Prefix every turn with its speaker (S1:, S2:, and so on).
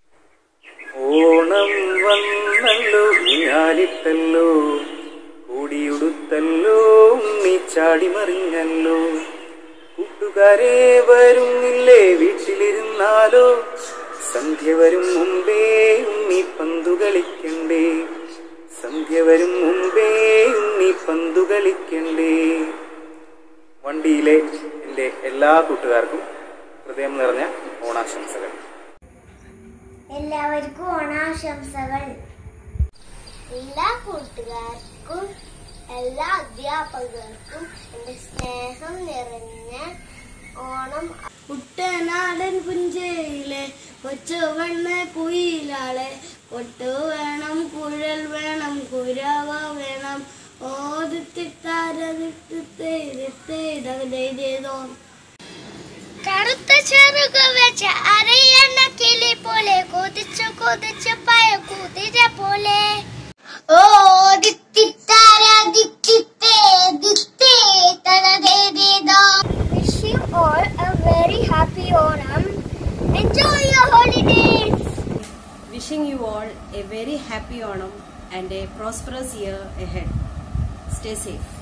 S1: ഓണം വന്നല്ലോ ഊഞ്ഞാലിട്ടല്ലോ കൂടിയുടുത്തല്ലോ ഉണ്ണി ചാടിമറിഞ്ഞല്ലോ കൂട്ടുകാരെ വരുന്നില്ലേ വീട്ടിലിരുന്നാലോ സന്ധ്യ വരും മുമ്പേ ഉണ്ണി പന്തു കളിക്കണ്ടേ സന്ധ്യ വരും മുമ്പേ ഉണ്ണി പന്തു കളിക്കണ്ടേ വണ്ടിയിലെ എൻ്റെ എല്ലാ കൂട്ടുകാർക്കും ഹൃദയം നിറഞ്ഞ ഓണാശംസകൾ
S2: എല്ലാവർക്കും ഓണാശംസകൾ എല്ലാ കൂട്ടുകാർക്കും എല്ലാ അധ്യാപകർക്കും എൻ്റെ സ്നേഹം നിറഞ്ഞ ഓണം
S3: കുട്ടനാടൻ പുഞ്ചയിലെ കൊച്ചുവണ്ണ കുയിലാളെ കൊട്ടു വേണം കുഴൽ വേണം കുരവ വേണം ഓദിത്തിട്ടാരോ
S2: കറുത്ത ചെറുക വെച്ച അരയണ്ണ കിളി പോലെ കൊതിച്ചു കൊതിച്ചു പയ കുതിര പോലെ ഓ Wish you all a very happy Onam. Enjoy your holidays.
S4: Wishing you all a very happy Onam and a prosperous year ahead. Stay safe.